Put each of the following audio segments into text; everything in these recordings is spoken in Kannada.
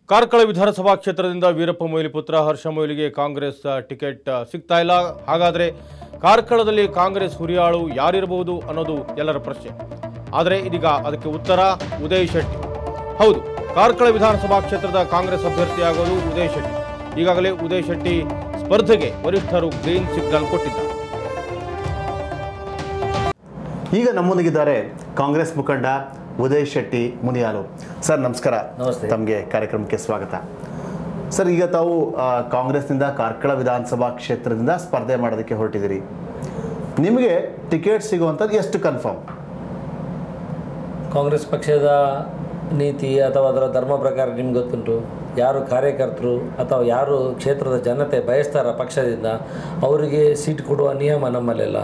ಕಾರ್ಕಳ ವಿಧಾನಸಭಾ ಕ್ಷೇತ್ರದಿಂದ ವೀರಪ್ಪ ಮೊಯ್ಲಿ ಪುತ್ರ ಹರ್ಷ ಮೊಯ್ಲಿಗೆ ಕಾಂಗ್ರೆಸ್ ಆ, ಟಿಕೆಟ್ ಆ, ಸಿಗ್ತಾ ಇಲ್ಲ ಹಾಗಾದರೆ ಕಾರ್ಕಳದಲ್ಲಿ ಕಾಂಗ್ರೆಸ್ ಹುರಿಯಾಳು ಯಾರಿರಬಹುದು ಅನ್ನೋದು ಎಲ್ಲರ ಪ್ರಶ್ನೆ ಆದರೆ ಇದೀಗ ಅದಕ್ಕೆ ಉತ್ತರ ಉದಯ್ ಶೆಟ್ಟಿ ಹೌದು ಕಾರ್ಕಳ ವಿಧಾನಸಭಾ ಕ್ಷೇತ್ರದ ಕಾಂಗ್ರೆಸ್ ಅಭ್ಯರ್ಥಿಯಾಗೋದು ಉದಯ್ ಶೆಟ್ಟಿ ಈಗಾಗಲೇ ಉದಯ್ ಶೆಟ್ಟಿ ಸ್ಪರ್ಧೆಗೆ ವರಿಷ್ಠರು ಗ್ರೀನ್ ಸಿಗ್ನಲ್ ಕೊಟ್ಟಿದ್ದಾರೆ ಈಗ ನಮ್ಮೊಂದಿಗಿದ್ದಾರೆ ಕಾಂಗ್ರೆಸ್ ಮುಖಂಡ ಉದಯ್ ಶೆಟ್ಟಿ ಮುನಿಯಾಲು ಸರ್ ನಮಸ್ಕಾರ ನಮಸ್ತೆ. ತಮಗೆ ಕಾರ್ಯಕ್ರಮಕ್ಕೆ ಸ್ವಾಗತ ಸರ್ ಈಗ ತಾವು ಆ, ಕಾಂಗ್ರೆಸ್ನಿಂದ ಕಾರ್ಕಳ ವಿಧಾನಸಭಾ ಕ್ಷೇತ್ರದಿಂದ ಸ್ಪರ್ಧೆ ಮಾಡೋದಕ್ಕೆ ಹೊರಟಿದ್ದೀರಿ ನಿಮಗೆ ಟಿಕೆಟ್ ಸಿಗುವಂಥದ್ದು ಎಷ್ಟು ಕನ್ಫರ್ಮ್ ಕಾಂಗ್ರೆಸ್ ಪಕ್ಷದ ನೀತಿ ಅಥವಾ ಅದರ ಧರ್ಮ ಪ್ರಕಾರ ನಿಮ್ಗೆ ಗೊತ್ತುಂಟು ಯಾರು ಕಾರ್ಯಕರ್ತರು ಅಥವಾ ಯಾರು ಕ್ಷೇತ್ರದ ಜನತೆ ಬಯಸ್ತಾರ ಪಕ್ಷದಿಂದ ಅವರಿಗೆ ಸೀಟ್ ಕೊಡುವ ನಿಯಮ ನಮ್ಮಲ್ಲೆಲ್ಲ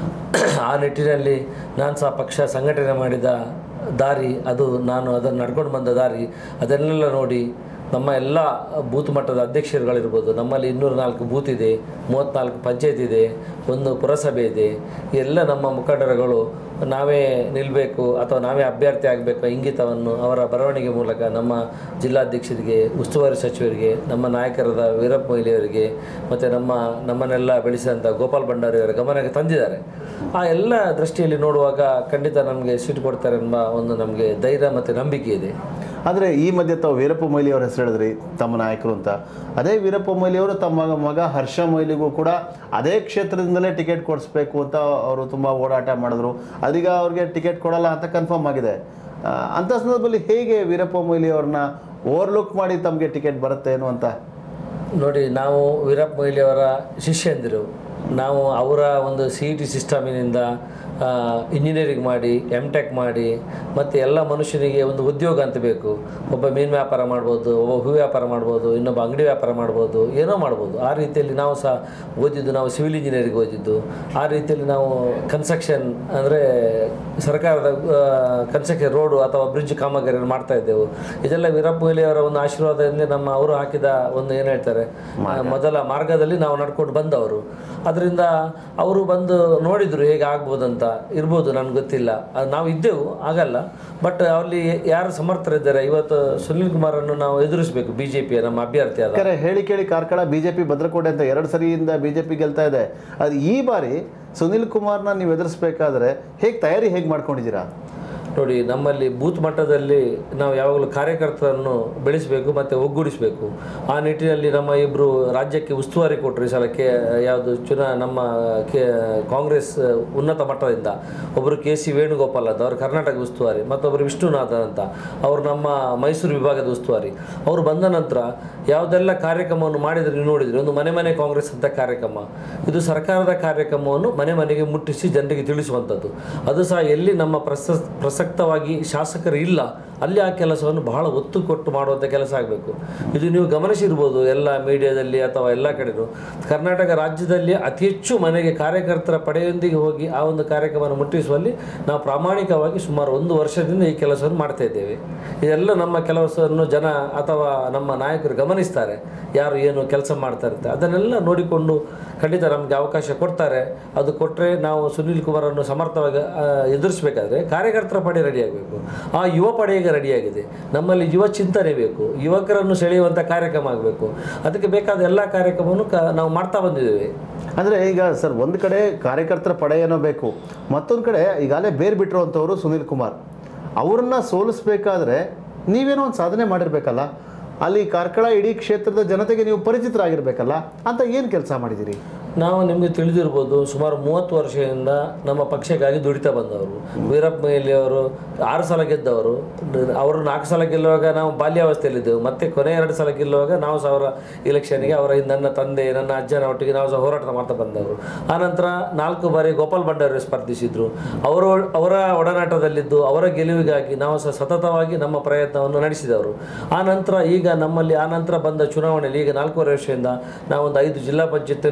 ಆ ನಿಟ್ಟಿನಲ್ಲಿ ನಾನು ಸಹ ಪಕ್ಷ ಸಂಘಟನೆ ಮಾಡಿದ ದಾರಿ ಅದು ನಾನು ಅದನ್ನು ನಡ್ಕೊಂಡು ಬಂದ ದಾರಿ ಅದನ್ನೆಲ್ಲ ನೋಡಿ ನಮ್ಮ ಎಲ್ಲ ಬೂತ್ ಮಟ್ಟದ ಅಧ್ಯಕ್ಷರುಗಳಿರ್ಬೋದು ನಮ್ಮಲ್ಲಿ ಇನ್ನೂರ ನಾಲ್ಕು ಬೂತ್ ಇದೆ ಮೂವತ್ತ್ನಾಲ್ಕು ಪಂಚಾಯತ್ ಇದೆ ಒಂದು ಪುರಸಭೆ ಇದೆ ಈ ಎಲ್ಲ ನಮ್ಮ ಮುಖಂಡರುಗಳು ನಾವೇ ನಿಲ್ಲಬೇಕು ಅಥವಾ ನಾವೇ ಅಭ್ಯರ್ಥಿ ಆಗಬೇಕು ಇಂಗಿತವನ್ನು ಅವರ ಬರವಣಿಗೆ ಮೂಲಕ ನಮ್ಮ ಜಿಲ್ಲಾಧ್ಯಕ್ಷರಿಗೆ ಉಸ್ತುವಾರಿ ಸಚಿವರಿಗೆ ನಮ್ಮ ನಾಯಕರಾದ ವೀರಪ್ಪ ಮೊಯ್ಲಿಯವರಿಗೆ ಮತ್ತು ನಮ್ಮ ನಮ್ಮನ್ನೆಲ್ಲ ಬೆಳೆಸಿದಂಥ ಗೋಪಾಲ್ ಭಂಡಾರಿಯವರ ಗಮನಕ್ಕೆ ತಂದಿದ್ದಾರೆ ಆ ಎಲ್ಲ ದೃಷ್ಟಿಯಲ್ಲಿ ನೋಡುವಾಗ ಖಂಡಿತ ನಮಗೆ ಸೀಟ್ ಕೊಡ್ತಾರೆ ಎಂಬ ಒಂದು ನಮಗೆ ಧೈರ್ಯ ಮತ್ತು ನಂಬಿಕೆ ಇದೆ ಆದರೆ ಈ ಮಧ್ಯೆ ತಾವು ವೀರಪ್ಪ ಮೊಯ್ಲಿ ಅವ್ರ ಹೆಸರು ಹೇಳಿದ್ರಿ ತಮ್ಮ ನಾಯಕರು ಅಂತ ಅದೇ ವೀರಪ್ಪ ಮೊಯ್ಲಿ ಅವರು ತಮ್ಮ ಮಗ ಹರ್ಷ ಮೊಯ್ಲಿಗೂ ಕೂಡ ಅದೇ ಕ್ಷೇತ್ರದಿಂದಲೇ ಟಿಕೆಟ್ ಕೊಡಿಸ್ಬೇಕು ಅಂತ ಅವರು ತುಂಬ ಓಡಾಟ ಮಾಡಿದ್ರು ಅದೀಗ ಅವ್ರಿಗೆ ಟಿಕೆಟ್ ಕೊಡಲ್ಲ ಅಂತ ಕನ್ಫರ್ಮ್ ಆಗಿದೆ ಆ, ಅಂಥ ಸಂದರ್ಭದಲ್ಲಿ ಹೇಗೆ ವೀರಪ್ಪ ಮೊಯ್ಲಿ ಅವ್ರನ್ನ ಓವರ್ಲುಕ್ ಮಾಡಿ ತಮಗೆ ಟಿಕೆಟ್ ಬರುತ್ತೆ ಏನು ಅಂತ ನೋಡಿ ನಾವು ವೀರಪ್ಪ ಮೊಯ್ಲಿ ಅವರ ಶಿಷ್ಯಂದಿರು ನಾವು ಅವರ ಒಂದು ಸಿ ಇ ಟಿ ಸಿಸ್ಟಮಿನಿಂದ ಇಂಜಿನಿಯರಿಂಗ್ ಮಾಡಿ ಎಮ್ ಟೆಕ್ ಮಾಡಿ ಮತ್ತು ಎಲ್ಲ ಮನುಷ್ಯನಿಗೆ ಒಂದು ಉದ್ಯೋಗ ಅಂತ ಬೇಕು ಒಬ್ಬ ಮೀನು ವ್ಯಾಪಾರ ಮಾಡ್ಬೋದು ಒಬ್ಬ ಹೂ ವ್ಯಾಪಾರ ಮಾಡ್ಬೋದು ಇನ್ನೊಬ್ಬ ಅಂಗಡಿ ವ್ಯಾಪಾರ ಮಾಡ್ಬೋದು ಏನೋ ಮಾಡ್ಬೋದು ಆ ರೀತಿಯಲ್ಲಿ ನಾವು ಸಹ ಓದಿದ್ದು ನಾವು ಸಿವಿಲ್ ಇಂಜಿನಿಯರಿಂಗ್ ಓದಿದ್ದು ಆ ರೀತಿಯಲ್ಲಿ ನಾವು ಕನ್ಸ್ಟ್ರಕ್ಷನ್ ಅಂದರೆ ಸರ್ಕಾರದ ಕನ್ಸ್ಟ್ರಕ್ಷನ್ ರೋಡು ಅಥವಾ ಬ್ರಿಡ್ಜ್ ಕಾಮಗಾರಿಯನ್ನು ಮಾಡ್ತಾ ಇದ್ದೆವು ಇದೆಲ್ಲ ವೀರಪ್ಪ ಮೊಯ್ಲಿ ಅವರ ಒಂದು ಆಶೀರ್ವಾದದಿಂದ ನಮ್ಮ ಅವರು ಹಾಕಿದ ಒಂದು ಏನು ಹೇಳ್ತಾರೆ ಮೊದಲ ಮಾರ್ಗದಲ್ಲಿ ನಾವು ನಡ್ಕೊಂಡು ಬಂದವರು ಅದರಿಂದ ಅವರು ಬಂದು ನೋಡಿದ್ರು ಹೇಗೆ ಆಗ್ಬೋದಂತ ಇರ್ಬೋದು ನನಗೆ ಗೊತ್ತಿಲ್ಲ ಅದು ನಾವು ಇದ್ದೆವು ಆಗಲ್ಲ ಬಟ್ ಅಲ್ಲಿ ಯಾರು ಸಮರ್ಥರಿದ್ದಾರೆ ಇವತ್ತು ಸುನಿಲ್ ಕುಮಾರನ್ನು ನಾವು ಎದುರಿಸಬೇಕು ಬಿ ಜೆ ಪಿಯ ನಮ್ಮ ಅಭ್ಯರ್ಥಿ ಆದ ಯಾಕಂದ್ರೆ ಹೇಳಿ ಕೇಳಿ ಕಾರ್ಕಳ ಬಿಜೆಪಿ ಭದ್ರಕೋಟೆ ಅಂತ ಎರಡು ಸರಿಯಿಂದ ಬಿಜೆಪಿ ಗೆಲ್ತಾ ಇದೆ ಅದು ಈ ಬಾರಿ ಸುನಿಲ್ ಕುಮಾರ್ನ ನೀವು ಎದುರಿಸ್ಬೇಕಾದ್ರೆ ಹೇಗೆ ತಯಾರಿ ಹೇಗೆ ಮಾಡ್ಕೊಂಡಿದ್ದೀರಾ ನೋಡಿ ನಮ್ಮಲ್ಲಿ ಬೂತ್ ಮಟ್ಟದಲ್ಲಿ ನಾವು ಯಾವಾಗಲೂ ಕಾರ್ಯಕರ್ತರನ್ನು ಬೆಳೆಸಬೇಕು ಮತ್ತು ಒಗ್ಗೂಡಿಸಬೇಕು ಆ ನಿಟ್ಟಿನಲ್ಲಿ ನಮ್ಮ ಇಬ್ಬರು ರಾಜ್ಯಕ್ಕೆ ಉಸ್ತುವಾರಿ ಕೊಟ್ಟರು ಈ ಸಲ ಕೆ ಯಾವುದು ಚುನಾ ನಮ್ಮ ಕೆ ಕಾಂಗ್ರೆಸ್ ಉನ್ನತ ಮಟ್ಟದಿಂದ ಒಬ್ಬರು ಕೆ ಸಿ ವೇಣುಗೋಪಾಲ್ ಅಂತ ಅವರು ಕರ್ನಾಟಕ ಉಸ್ತುವಾರಿ ಮತ್ತೊಬ್ಬರು ವಿಷ್ಣುನಾಥ್ ಅಂತ ಅವರು ನಮ್ಮ ಮೈಸೂರು ವಿಭಾಗದ ಉಸ್ತುವಾರಿ ಅವರು ಬಂದ ನಂತರ ಯಾವುದೆಲ್ಲ ಕಾರ್ಯಕ್ರಮವನ್ನು ಮಾಡಿದ್ರೆ ನೀವು ನೋಡಿದ್ರಿ ಒಂದು ಮನೆ ಮನೆ ಕಾಂಗ್ರೆಸ್ ಅಂತ ಕಾರ್ಯಕ್ರಮ ಇದು ಸರ್ಕಾರದ ಕಾರ್ಯಕ್ರಮವನ್ನು ಮನೆ ಮನೆಗೆ ಮುಟ್ಟಿಸಿ ಜನರಿಗೆ ತಿಳಿಸುವಂಥದ್ದು ಅದು ಸಹ ಎಲ್ಲಿ ನಮ್ಮ ಪ್ರಸ ಪ್ರಸಕ್ತವಾಗಿ ಶಾಸಕರು ಇಲ್ಲ ಅಲ್ಲಿ ಆ ಕೆಲಸವನ್ನು ಬಹಳ ಒತ್ತು ಕೊಟ್ಟು ಮಾಡುವಂಥ ಕೆಲಸ ಆಗಬೇಕು ಇದು ನೀವು ಗಮನಿಸಿರ್ಬೋದು ಎಲ್ಲ ಮೀಡಿಯಾದಲ್ಲಿ ಅಥವಾ ಎಲ್ಲ ಕಡೆನೂ ಕರ್ನಾಟಕ ರಾಜ್ಯದಲ್ಲಿ ಅತಿ ಹೆಚ್ಚು ಮನೆಗೆ ಕಾರ್ಯಕರ್ತರ ಪಡೆಯೊಂದಿಗೆ ಹೋಗಿ ಆ ಒಂದು ಕಾರ್ಯಕ್ರಮವನ್ನು ಮುಟ್ಟಿಸುವಲ್ಲಿ ನಾವು ಪ್ರಾಮಾಣಿಕವಾಗಿ ಸುಮಾರು ಒಂದು ವರ್ಷದಿಂದ ಈ ಕೆಲಸವನ್ನು ಮಾಡ್ತಾ ಇದ್ದೇವೆ ಇದೆಲ್ಲ ನಮ್ಮ ಕೆಲಸವನ್ನು ಜನ ಅಥವಾ ನಮ್ಮ ನಾಯಕರು ಗಮನಿಸ್ತಾರೆ ಯಾರು ಏನು ಕೆಲಸ ಮಾಡ್ತಾ ಇರ್ತಾರೆ ಅದನ್ನೆಲ್ಲ ನೋಡಿಕೊಂಡು ಖಂಡಿತ ನಮಗೆ ಅವಕಾಶ ಕೊಡ್ತಾರೆ ಅದು ಕೊಟ್ಟರೆ ನಾವು ಸುನೀಲ್ ಕುಮಾರನ್ನು ಸಮರ್ಥವಾಗಿ ಆ, ಎದುರಿಸಬೇಕಾದ್ರೆ ಕಾರ್ಯಕರ್ತರ ಪಡೆ ರೆಡಿಯಾಗಬೇಕು ಆ ಯುವ ಪಡೆ ಈಗ ರೆಡಿಯಾಗಿದೆ ನಮ್ಮಲ್ಲಿ ಯುವ ಚಿಂತನೆ ಬೇಕು ಯುವಕರನ್ನು ಸೆಳೆಯುವಂಥ ಕಾರ್ಯಕ್ರಮ ಆಗಬೇಕು ಅದಕ್ಕೆ ಬೇಕಾದ ಎಲ್ಲ ಕಾರ್ಯಕ್ರಮವನ್ನು ಕ ನಾವು ಮಾಡ್ತಾ ಬಂದಿದ್ದೇವೆ ಅಂದರೆ ಈಗ ಸರ್ ಒಂದು ಕಡೆ ಕಾರ್ಯಕರ್ತರ ಪಡೆ ಏನೋ ಬೇಕು ಮತ್ತೊಂದು ಕಡೆ ಈಗಾಗಲೇ ಬೇರೆ ಬಿಟ್ಟಿರುವಂಥವ್ರು ಸುನೀಲ್ ಕುಮಾರ್ ಅವ್ರನ್ನ ಸೋಲಿಸ್ಬೇಕಾದ್ರೆ ನೀವೇನೋ ಒಂದು ಸಾಧನೆ ಮಾಡಿರ್ಬೇಕಲ್ಲ ಅಲ್ಲಿ ಕಾರ್ಕಳ ಇಡೀ ಕ್ಷೇತ್ರದ ಜನತೆಗೆ ನೀವು ಪರಿಚಿತರಾಗಿರ್ಬೇಕಲ್ಲ ಅಂತ ಏನು ಕೆಲಸ ಮಾಡಿದ್ದೀರಿ ನಾವು ನಿಮಗೆ ತಿಳಿದಿರ್ಬೋದು ಸುಮಾರು ಮೂವತ್ತು ವರ್ಷದಿಂದ ನಮ್ಮ ಪಕ್ಷಕ್ಕಾಗಿ ದುಡಿತಾ ಬಂದವರು ವೀರಪ್ಪ ಮೊಯ್ಲಿ ಅವರು ಆರು ಸಲ ಗೆದ್ದವರು ಅವರು ನಾಲ್ಕು ಸಲ ಗೆಲ್ಲುವಾಗ ನಾವು ಬಾಲ್ಯಾವಸ್ಥೆಯಲ್ಲಿದ್ದೆವು ಮತ್ತೆ ಕೊನೆ ಎರಡು ಸಲ ಗೆಲ್ಲುವಾಗ ನಾವು ಸಹ ಅವರ ಇಲೆಕ್ಷನ್ಗೆ ಅವರ ನನ್ನ ತಂದೆ ನನ್ನ ಅಜ್ಜನ ಒಟ್ಟಿಗೆ ನಾವು ಸಹ ಹೋರಾಟ ಮಾಡ್ತಾ ಬಂದವರು ಆನಂತರ ನಾಲ್ಕು ಬಾರಿ ಗೋಪಾಲ್ ಭಂಡಾರಿ ಸ್ಪರ್ಧಿಸಿದ್ರು ಅವರು ಅವರ ಒಡನಾಟದಲ್ಲಿದ್ದು ಅವರ ಗೆಲುವಿಗಾಗಿ ನಾವು ಸಹ ಸತತವಾಗಿ ನಮ್ಮ ಪ್ರಯತ್ನವನ್ನು ನಡೆಸಿದವರು ಆ ನಂತರ ಈಗ ನಮ್ಮಲ್ಲಿ ಆ ನಂತರ ಬಂದ ಚುನಾವಣೆಯಲ್ಲಿ ಈಗ ನಾಲ್ಕೂವರೆ ವರ್ಷದಿಂದ ನಾವೊಂದು ಐದು ಜಿಲ್ಲಾ ಪಂಚಾಯತಿಯನ್ನು ಕಳ್ಕೊಂಡೆವು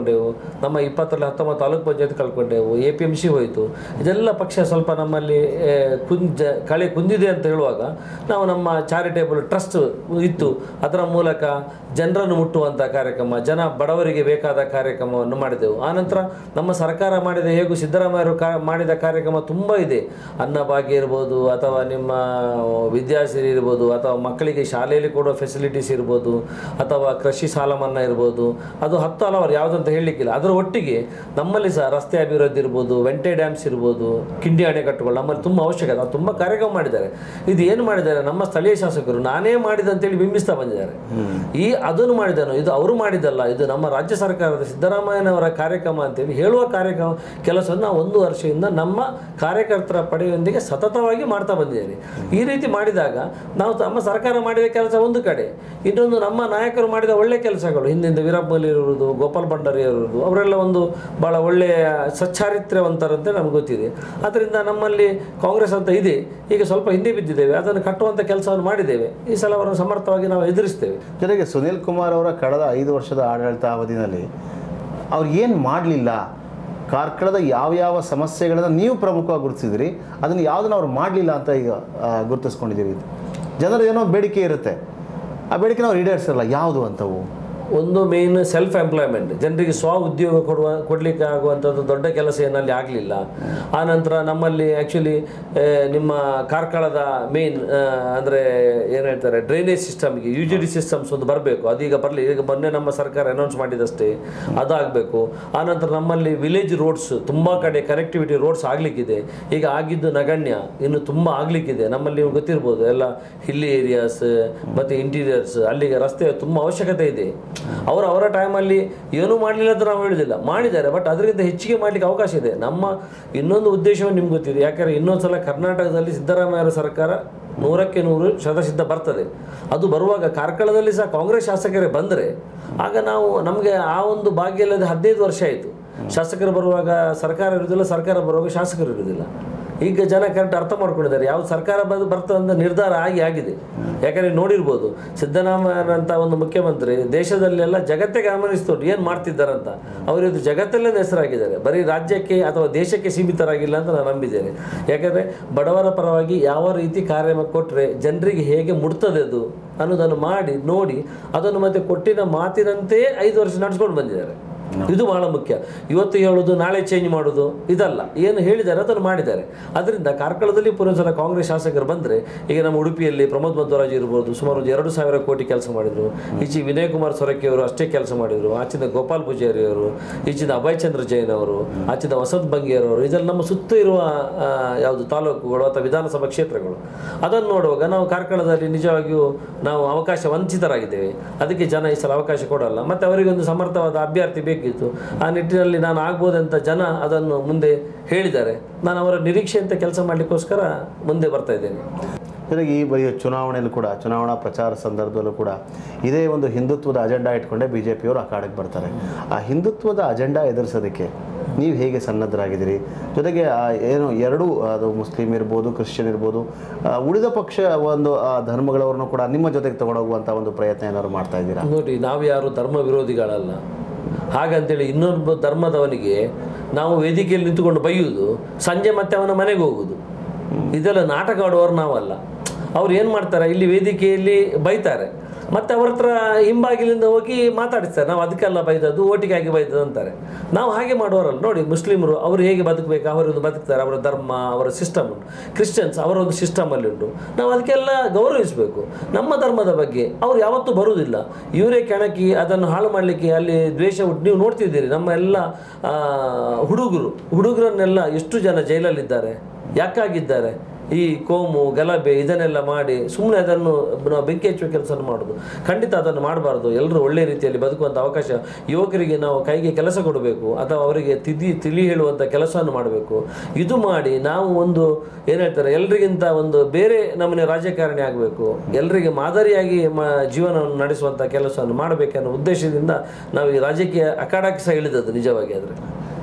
ಕಳ್ಕೊಂಡೆವು ನಮ್ಮ ಇಪ್ಪತ್ತರಲ್ಲಿ ಹತ್ತೊಂಬತ್ತು ತಾಲೂಕು ಪಂಚಾಯತ್ ಕಳ್ಕೊಂಡೆವು ಎ ಪಿ ಎಮ್ ಸಿ ಹೋಯಿತು ಇದೆಲ್ಲ ಪಕ್ಷ ಸ್ವಲ್ಪ ನಮ್ಮಲ್ಲಿ ಆ, ಕುಂಜ ಕಳೆ ಕುಂದಿದೆ ಅಂತ ಹೇಳುವಾಗ ನಾವು ನಮ್ಮ ಚಾರಿಟೇಬಲ್ ಟ್ರಸ್ಟ್ ಇತ್ತು ಅದರ ಮೂಲಕ ಜನರನ್ನು ಮುಟ್ಟುವಂಥ ಕಾರ್ಯಕ್ರಮ ಜನ ಬಡವರಿಗೆ ಬೇಕಾದ ಕಾರ್ಯಕ್ರಮವನ್ನು ಮಾಡಿದೆವು ಆನಂತರ ನಮ್ಮ ಸರ್ಕಾರ ಮಾಡಿದ ಹೇಗೂ ಸಿದ್ದರಾಮಯ್ಯರು ಕಾ ಮಾಡಿದ ಕಾರ್ಯಕ್ರಮ ತುಂಬ ಇದೆ ಅನ್ನಭಾಗ್ಯ ಇರ್ಬೋದು ಅಥವಾ ನಿಮ್ಮ ವಿದ್ಯಾಸಿರಿ ಇರ್ಬೋದು ಅಥವಾ ಮಕ್ಕಳಿಗೆ ಶಾಲೆಯಲ್ಲಿ ಕೊಡೋ ಫೆಸಿಲಿಟೀಸ್ ಇರ್ಬೋದು ಅಥವಾ ಕೃಷಿ ಸಾಲ ಮನ್ನಾ ಇರ್ಬೋದು ಅದು ಹತ್ತು ಹಲವಾರು ಯಾವುದಂತ ಹೇಳಲಿಕ್ಕಿಲ್ಲ ಅದರ ಒಟ್ಟಿಗೆ ನಮ್ಮಲ್ಲಿ ಸಹ ರಸ್ತೆ ಅಭಿವೃದ್ಧಿ ಇರ್ಬೋದು ವೆಂಟೆ ಡ್ಯಾಮ್ಸ್ ಇರ್ಬೋದು ಕಿಂಡಿ ಅಣೆಕಟ್ಟುಗಳು ನಮ್ಮಲ್ಲಿ ತುಂಬ ಅವಶ್ಯಕತೆ ಅದು ತುಂಬ ಕಾರ್ಯಕ್ರಮ ಮಾಡಿದ್ದಾರೆ ಇದು ಏನು ಮಾಡಿದ್ದಾರೆ ನಮ್ಮ ಸ್ಥಳೀಯ ಶಾಸಕರು ನಾನೇ ಮಾಡಿದಂತೇಳಿ ಬಿಂಬಿಸ್ತಾ ಬಂದಿದ್ದಾರೆ ಈ ಅದನ್ನು ಮಾಡಿದನು ಇದು ಅವರು ಮಾಡಿದ್ದಲ್ಲ ಇದು ನಮ್ಮ ರಾಜ್ಯ ಸರ್ಕಾರದ ಸಿದ್ದರಾಮಯ್ಯನವರ ಕಾರ್ಯಕ್ರಮ ಅಂತೇಳಿ ಹೇಳುವ ಕಾರ್ಯಕ್ರಮ ಕೆಲಸವನ್ನು ನಾವು ಒಂದು ವರ್ಷದಿಂದ ನಮ್ಮ ಕಾರ್ಯಕರ್ತರ ಪಡೆಯೊಂದಿಗೆ ಸತತವಾಗಿ ಮಾಡ್ತಾ ಬಂದಿದ್ದೇನೆ ಈ ರೀತಿ ಮಾಡಿದಾಗ ನಾವು ನಮ್ಮ ಸರ್ಕಾರ ಮಾಡಿದ ಕೆಲಸ ಒಂದು ಕಡೆ ಇನ್ನೊಂದು ನಮ್ಮ ನಾಯಕರು ಮಾಡಿದ ಒಳ್ಳೆ ಕೆಲಸಗಳು ಹಿಂದಿಂದ ವೀರಪ್ಪ ಮೊಯ್ಲಿ ಇರುವುದು ಗೋಪಾಲ್ ಭಂಡಾರಿ ಇರುವುದು ಅವರೆಲ್ಲ ಒಂದು ಭಾಳ ಒಳ್ಳೆಯ ಸಚ್ಚಾರಿತ್ರ್ಯವಂತರಂತೆ ನಮ್ಗೆ ಗೊತ್ತಿದೆ ಅದರಿಂದ ನಮ್ಮಲ್ಲಿ ಕಾಂಗ್ರೆಸ್ ಅಂತ ಇದೆ ಈಗ ಸ್ವಲ್ಪ ಹಿಂದೆ ಬಿದ್ದಿದ್ದೇವೆ ಅದನ್ನು ಕಟ್ಟುವಂಥ ಕೆಲಸವನ್ನು ಮಾಡಿದ್ದೇವೆ ಈ ಸಲ ಅವರನ್ನು ಸಮರ್ಥವಾಗಿ ನಾವು ಎದುರಿಸ್ತೇವೆ ಜೊತೆಗೆ ಸುನೀಲ್ ಕುಮಾರ್ ಅವರ ಕಳೆದ ಐದು ವರ್ಷದ ಆಡಳಿತ ಅವಧಿನಲ್ಲಿ ಅವ್ರು ಏನು ಮಾಡಲಿಲ್ಲ ಕಾರ್ಕಳದ ಯಾವ ಯಾವ ಸಮಸ್ಯೆಗಳನ್ನು ನೀವು ಪ್ರಮುಖವಾಗಿ ಗುರುತಿಸಿದ್ರಿ ಅದನ್ನು ಯಾವುದನ್ನು ಅವ್ರು ಮಾಡಲಿಲ್ಲ ಅಂತ ಈಗ ಆ, ಗುರುತಿಸ್ಕೊಂಡಿದ್ದೀರಿ ಜನರ ಏನೋ ಬೇಡಿಕೆ ಇರುತ್ತೆ ಆ ಬೇಡಿಕೆ ನಾವು ಈಡೇರಿಸಿರಲ್ಲ ಯಾವುದು ಅಂತವು ಒಂದು ಮೇನ್ ಸೆಲ್ಫ್ ಎಂಪ್ಲಾಯ್ಮೆಂಟ್ ಜನರಿಗೆ ಸ್ವ ಉದ್ಯೋಗ ಕೊಡುವ ಕೊಡಲಿಕ್ಕೆ ಆಗುವಂಥದ್ದು ದೊಡ್ಡ ಕೆಲಸ ಏನಲ್ಲಿ ಆಗಲಿಲ್ಲ ಆ ನಂತರ ನಮ್ಮಲ್ಲಿ ಆ್ಯಕ್ಚುಲಿ ನಿಮ್ಮ ಕಾರ್ಕಳದ ಮೇನ್ ಅಂದರೆ ಏನು ಹೇಳ್ತಾರೆ ಡ್ರೈನೇಜ್ ಸಿಸ್ಟಮ್ಗೆ ಯು ಜಿ ಡಿ ಸಿಸ್ಟಮ್ಸ್ ಒಂದು ಬರಬೇಕು ಅದೀಗ ಬರಲಿ ಈಗ ಮೊನ್ನೆ ನಮ್ಮ ಸರ್ಕಾರ ಅನೌನ್ಸ್ ಮಾಡಿದಷ್ಟೇ ಅದಾಗಬೇಕು ಆನಂತರ ನಮ್ಮಲ್ಲಿ ವಿಲೇಜ್ ರೋಡ್ಸ್ ತುಂಬ ಕಡೆ ಕನೆಕ್ಟಿವಿಟಿ ರೋಡ್ಸ್ ಆಗಲಿಕ್ಕಿದೆ ಈಗ ಆಗಿದ್ದು ನಗಣ್ಯ ಇನ್ನು ತುಂಬ ಆಗಲಿಕ್ಕಿದೆ ನಮ್ಮಲ್ಲಿ ನೀವು ಗೊತ್ತಿರ್ಬೋದು ಎಲ್ಲ ಹಿಲ್ಲಿ ಏರಿಯಾಸ್ ಮತ್ತು ಇಂಟೀರಿಯರ್ಸ್ ಅಲ್ಲಿಗೆ ರಸ್ತೆ ತುಂಬ ಅವಶ್ಯಕತೆ ಇದೆ ಅವರು ಅವರ ಟೈಮಲ್ಲಿ ಏನೂ ಮಾಡಲಿಲ್ಲ ಅಂತ ನಾವು ಹೇಳುದಿಲ್ಲ ಮಾಡಿದ್ದಾರೆ ಬಟ್ ಅದರಿಂದ ಹೆಚ್ಚಿಗೆ ಮಾಡಲಿಕ್ಕೆ ಅವಕಾಶ ಇದೆ ನಮ್ಮ ಇನ್ನೊಂದು ಉದ್ದೇಶವನ್ನು ನಿಮ್ಗೆ ಗೊತ್ತಿದೆ ಯಾಕಂದರೆ ಇನ್ನೊಂದು ಸಲ ಕರ್ನಾಟಕದಲ್ಲಿ ಸಿದ್ದರಾಮಯ್ಯರ ಸರ್ಕಾರ ನೂರಕ್ಕೆ ನೂರು ಶತಸಿದ್ಧ ಬರ್ತದೆ ಅದು ಬರುವಾಗ ಕಾರ್ಕಳದಲ್ಲಿ ಸಹ ಕಾಂಗ್ರೆಸ್ ಶಾಸಕರೇ ಬಂದರೆ ಆಗ ನಾವು ನಮಗೆ ಆ ಒಂದು ಭಾಗ್ಯ ಇಲ್ಲದೆ ಹದಿನೈದು ವರ್ಷ ಆಯಿತು ಶಾಸಕರು ಬರುವಾಗ ಸರ್ಕಾರ ಇರುವುದಿಲ್ಲ ಸರ್ಕಾರ ಬರುವಾಗ ಶಾಸಕರು ಇರುವುದಿಲ್ಲ ಈಗ ಜನ ಕರೆಕ್ಟ್ ಅರ್ಥ ಮಾಡ್ಕೊಂಡಿದ್ದಾರೆ ಯಾವ ಸರ್ಕಾರ ಬಂದು ಬರ್ತದೆ ಅಂತ ನಿರ್ಧಾರ ಆಗಿ ಆಗಿದೆ ಯಾಕಂದ್ರೆ ನೋಡಿರ್ಬೋದು ಸಿದ್ದರಾಮಯ್ಯನಂತ ಒಂದು ಮುಖ್ಯಮಂತ್ರಿ ದೇಶದಲ್ಲೆಲ್ಲ ಜಗತ್ತೇ ಗಮನಿಸ್ತುಂಟು ಏನು ಮಾಡ್ತಿದ್ದಾರಂತ ಅವರು ಇದು ಜಗತ್ತಲ್ಲೇ ಹೆಸರಾಗಿದ್ದಾರೆ ಬರೀ ರಾಜ್ಯಕ್ಕೆ ಅಥವಾ ದೇಶಕ್ಕೆ ಸೀಮಿತರಾಗಿಲ್ಲ ಅಂತ ನಾನು ನಂಬಿದ್ದೇನೆ ಯಾಕಂದರೆ ಬಡವರ ಪರವಾಗಿ ಯಾವ ರೀತಿ ಕಾರ್ಯ ಕೊಟ್ಟರೆ ಜನರಿಗೆ ಹೇಗೆ ಮುಟ್ತದೆ ಅದು ಅನ್ನೋದನ್ನು ಮಾಡಿ ನೋಡಿ ಅದನ್ನು ಮತ್ತೆ ಕೊಟ್ಟಿನ ಮಾತಿನಂತೆಯೇ ಐದು ವರ್ಷ ನಡೆಸ್ಕೊಂಡು ಬಂದಿದ್ದಾರೆ ಇದು ಬಹಳ ಮುಖ್ಯ ಇವತ್ತು ಹೇಳೋದು ನಾಳೆ ಚೇಂಜ್ ಮಾಡೋದು ಇದಲ್ಲ ಏನು ಹೇಳಿದ್ದಾರೆ ಅದನ್ನು ಮಾಡಿದ್ದಾರೆ ಅದರಿಂದ ಕಾರ್ಕಳದಲ್ಲಿ ಪುನಃ ಸಲ ಕಾಂಗ್ರೆಸ್ ಶಾಸಕರು ಬಂದರೆ ಈಗ ನಮ್ಮ ಉಡುಪಿಯಲ್ಲಿ ಪ್ರಮೋದ್ ಮಧ್ವರಾಜ್ ಇರ್ಬೋದು ಸುಮಾರು ಒಂದು ಎರಡು ಸಾವಿರ ಕೋಟಿ ಕೆಲಸ ಮಾಡಿದರು ಈಚೆ ವಿನಯ್ ಕುಮಾರ್ ಸೊರಕೆ ಅವರು ಅಷ್ಟೇ ಕೆಲಸ ಮಾಡಿದರು ಆಚಿಂದ ಗೋಪಾಲ್ ಪೂಜಾರಿ ಅವರು ಈಚಿಂದ ಅಭಯ್ ಚಂದ್ರ ಜೈನ್ ಅವರು ಆಚಿಂದ ವಸಂತ್ ಬಂಗೇರವರು ಇದೆಲ್ಲ ನಮ್ಮ ಸುತ್ತ ಇರುವ ಆ, ಯಾವುದು ತಾಲೂಕುಗಳು ಅಥವಾ ವಿಧಾನಸಭಾ ಕ್ಷೇತ್ರಗಳು ಅದನ್ನು ನೋಡುವಾಗ ನಾವು ಕಾರ್ಕಳದಲ್ಲಿ ನಿಜವಾಗಿಯೂ ನಾವು ಅವಕಾಶ ವಂಚಿತರಾಗಿದ್ದೇವೆ ಅದಕ್ಕೆ ಜನ ಈ ಸಲ ಅವಕಾಶ ಕೊಡಲ್ಲ ಮತ್ತು ಅವರಿಗೊಂದು ಸಮರ್ಥವಾದ ಅಭ್ಯರ್ಥಿ ಬೇಕಿತ್ತು ಆ ನಿಟ್ಟಿನಲ್ಲಿ ನಾನು ಆಗ್ಬೋದಂತ ಜನ ಅದನ್ನು ಮುಂದೆ ಹೇಳಿದ್ದಾರೆ ನಾನು ಅವರ ನಿರೀಕ್ಷೆಯಂತೆ ಕೆಲಸ ಮಾಡಲಿಕ್ಕೋಸ್ಕರ ಮುಂದೆ ಬರ್ತಾ ಇದ್ದೇನೆ ಜೊತೆಗೆ ಈ ಬರೀ ಚುನಾವಣೆಯಲ್ಲೂ ಕೂಡ ಚುನಾವಣಾ ಪ್ರಚಾರ ಸಂದರ್ಭದಲ್ಲೂ ಕೂಡ ಇದೇ ಒಂದು ಹಿಂದುತ್ವದ ಅಜೆಂಡಾ ಇಟ್ಕೊಂಡೇ ಬಿ ಜೆ ಪಿಯವರು ಅಖಾಡಕ್ಕೆ ಬರ್ತಾರೆ ಆ ಹಿಂದುತ್ವದ ಅಜೆಂಡಾ ಎದುರಿಸೋದಕ್ಕೆ ನೀವು ಹೇಗೆ ಸನ್ನದ್ಧರಾಗಿದ್ದೀರಿ ಜೊತೆಗೆ ಆ ಏನು ಎರಡೂ ಅದು ಮುಸ್ಲಿಂ ಇರ್ಬೋದು ಕ್ರಿಶ್ಚಿಯನ್ ಇರ್ಬೋದು ಆ, ಉಳಿದ ಪಕ್ಷ ಒಂದು ಆ, ಧರ್ಮಗಳವ್ರನ್ನೂ ಕೂಡ ನಿಮ್ಮ ಜೊತೆಗೆ ತಗೊಂಡೋಗುವಂಥ ಒಂದು ಪ್ರಯತ್ನ ಏನಾದ್ರು ಮಾಡ್ತಾ ಇದ್ದೀರಾ ನೋಡಿ ನಾವು ಯಾರು ಧರ್ಮ ವಿರೋಧಿಗಳಲ್ಲ ಹಾಗಂತೇಳಿ ಇನ್ನೊಬ್ಬ ಧರ್ಮದವನಿಗೆ ನಾವು ವೇದಿಕೆಯಲ್ಲಿ ನಿಂತುಕೊಂಡು ಬೈಯುವುದು ಸಂಜೆ ಮತ್ತೆ ಅವನ ಮನೆಗೆ ಹೋಗುದು ಇದೆಲ್ಲ ನಾಟಕ ಆಡುವವರು ನಾವಲ್ಲ ಅವ್ರು ಏನು ಮಾಡ್ತಾರೆ ಇಲ್ಲಿ ವೇದಿಕೆಯಲ್ಲಿ ಬೈತಾರೆ ಮತ್ತೆ ಅವ್ರ ಹತ್ರ ಹಿಂಬಾಗಿಲಿಂದ ಹೋಗಿ ಮಾತಾಡಿಸ್ತಾರೆ ನಾವು ಅದಕ್ಕೆಲ್ಲ ಬೈದದ್ದು ಓಟಿಗಾಗಿ ಬೈದದ್ದು ಅಂತಾರೆ ನಾವು ಹಾಗೆ ಮಾಡುವವರಲ್ಲ ನೋಡಿ ಮುಸ್ಲಿಮರು ಅವರು ಹೇಗೆ ಬದುಕಬೇಕು ಅವರೊಂದು ಬದುಕ್ತಾರೆ ಅವರ ಧರ್ಮ ಅವರ ಸಿಸ್ಟಮ್ ಉಂಟು ಕ್ರಿಶ್ಚಿಯನ್ಸ್ ಅವರ ಒಂದು ಸಿಸ್ಟಮಲ್ಲಿ ಉಂಟು ನಾವು ಅದಕ್ಕೆಲ್ಲ ಗೌರವಿಸಬೇಕು ನಮ್ಮ ಧರ್ಮದ ಬಗ್ಗೆ ಅವ್ರು ಯಾವತ್ತೂ ಬರುವುದಿಲ್ಲ ಇವರೇ ಕೆಣಕಿ ಅದನ್ನು ಹಾಳು ಮಾಡಲಿಕ್ಕೆ ಅಲ್ಲಿ ದ್ವೇಷ ಉಂಟು ನೀವು ನೋಡ್ತಿದ್ದೀರಿ ನಮ್ಮ ಎಲ್ಲ ಆ, ಹುಡುಗರು ಹುಡುಗರನ್ನೆಲ್ಲ ಎಷ್ಟು ಜನ ಜೈಲಲ್ಲಿದ್ದಾರೆ ಯಾಕಾಗಿದ್ದಾರೆ ಈ ಕೋಮು ಗಲಭೆ ಇದನ್ನೆಲ್ಲ ಮಾಡಿ ಸುಮ್ಮನೆ ಅದನ್ನು ನಾವು ಬೆಂಕಿ ಹಚ್ಚುವ ಕೆಲಸ ಮಾಡೋದು ಖಂಡಿತ ಅದನ್ನು ಮಾಡಬಾರ್ದು ಎಲ್ಲರೂ ಒಳ್ಳೆ ರೀತಿಯಲ್ಲಿ ಬದುಕುವಂಥ ಅವಕಾಶ ಯುವಕರಿಗೆ ನಾವು ಕೈಗೆ ಕೆಲಸ ಕೊಡಬೇಕು ಅಥವಾ ಅವರಿಗೆ ತಿದ್ದಿ ತಿಳಿ ಹೇಳುವಂಥ ಕೆಲಸವನ್ನು ಮಾಡಬೇಕು ಇದು ಮಾಡಿ ನಾವು ಒಂದು ಏನು ಹೇಳ್ತಾರೆ ಎಲ್ರಿಗಿಂತ ಒಂದು ಬೇರೆ ನಮ್ಮನೆ ರಾಜಕಾರಣಿ ಆಗಬೇಕು ಎಲ್ಲರಿಗೆ ಮಾದರಿಯಾಗಿ ಮ ಜೀವನವನ್ನು ನಡೆಸುವಂಥ ಕೆಲಸವನ್ನು ಮಾಡಬೇಕನ್ನೋ ಉದ್ದೇಶದಿಂದ ನಾವು ಈ ರಾಜಕೀಯ ಅಖಾಡಕ್ಕೆ ಸಹ ಇಳಿದದ್ದು ನಿಜವಾಗಿ ಆದರೆ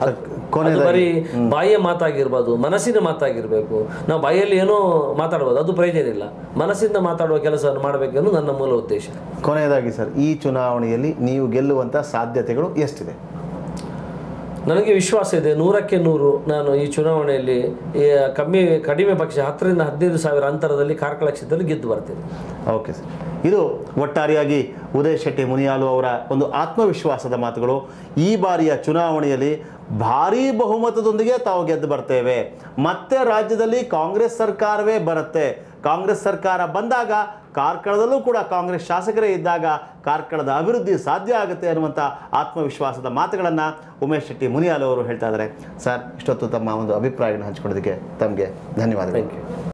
ಅದು ಬರೀ ಬಾಯಿಯ ಮಾತಾಗಿರ್ಬೋದು ಮನಸ್ಸಿನ ಮಾತಾಗಿರ್ಬೇಕು ನಾವು ಬಾಯಲ್ಲಿ ಏನೋ ಮಾತಾಡ್ಬೋದು ಅದು ಪ್ರಯೋಜನ ಇಲ್ಲ ಮನಸ್ಸಿಂದ ಮಾತಾಡುವ ಕೆಲಸವನ್ನು ಮಾಡಬೇಕೆಂದು ನನ್ನ ಮೂಲ ಉದ್ದೇಶ ಕೊನೆಯದಾಗಿ ಸರ್ ಈ ಚುನಾವಣೆಯಲ್ಲಿ ನೀವು ಗೆಲ್ಲುವಂಥ ಸಾಧ್ಯತೆಗಳು ಎಷ್ಟಿದೆ ನನಗೆ ವಿಶ್ವಾಸ ಇದೆ ನೂರಕ್ಕೆ ನೂರು ನಾನು ಈ ಚುನಾವಣೆಯಲ್ಲಿ ಈ ಕಮ್ಮಿ ಕಡಿಮೆ ಪಕ್ಷ ಹತ್ತರಿಂದ ಹದಿನೈದು ಸಾವಿರ ಅಂತರದಲ್ಲಿ ಕಾರ್ಕಳ ಕ್ಷೇತ್ರದಲ್ಲಿ ಗೆದ್ದು ಬರ್ತೇನೆ ಓಕೆ ಸರ್ ಇದು ಒಟ್ಟಾರೆಯಾಗಿ ಉದಯ್ ಶೆಟ್ಟಿ ಮುನಿಯಾಲು ಅವರ ಒಂದು ಆತ್ಮವಿಶ್ವಾಸದ ಮಾತುಗಳು ಈ ಬಾರಿಯ ಚುನಾವಣೆಯಲ್ಲಿ ಭಾರೀ ಬಹುಮತದೊಂದಿಗೆ ತಾವು ಗೆದ್ದು ಬರ್ತೇವೆ ಮತ್ತೆ ರಾಜ್ಯದಲ್ಲಿ ಕಾಂಗ್ರೆಸ್ ಸರ್ಕಾರವೇ ಬರುತ್ತೆ ಕಾಂಗ್ರೆಸ್ ಸರ್ಕಾರ ಬಂದಾಗ ಕಾರ್ಕಳದಲ್ಲೂ ಕೂಡ ಕಾಂಗ್ರೆಸ್ ಶಾಸಕರೇ ಇದ್ದಾಗ ಕಾರ್ಕಳದ ಅಭಿವೃದ್ಧಿ ಸಾಧ್ಯ ಆಗುತ್ತೆ ಅನ್ನುವಂಥ ಆತ್ಮವಿಶ್ವಾಸದ ಮಾತುಗಳನ್ನು ಉಮೇಶ್ ಶೆಟ್ಟಿ ಮುನಿಯಾಲು ಅವರು ಹೇಳ್ತಾ ಇದ್ದಾರೆ ಸರ್ ಇಷ್ಟೊತ್ತು ತಮ್ಮ ಒಂದು ಅಭಿಪ್ರಾಯವನ್ನು ಹಂಚ್ಕೊಳ್ಳೋದಕ್ಕೆ ತಮಗೆ ಧನ್ಯವಾದಗಳು ಥ್ಯಾಂಕ್ ಯು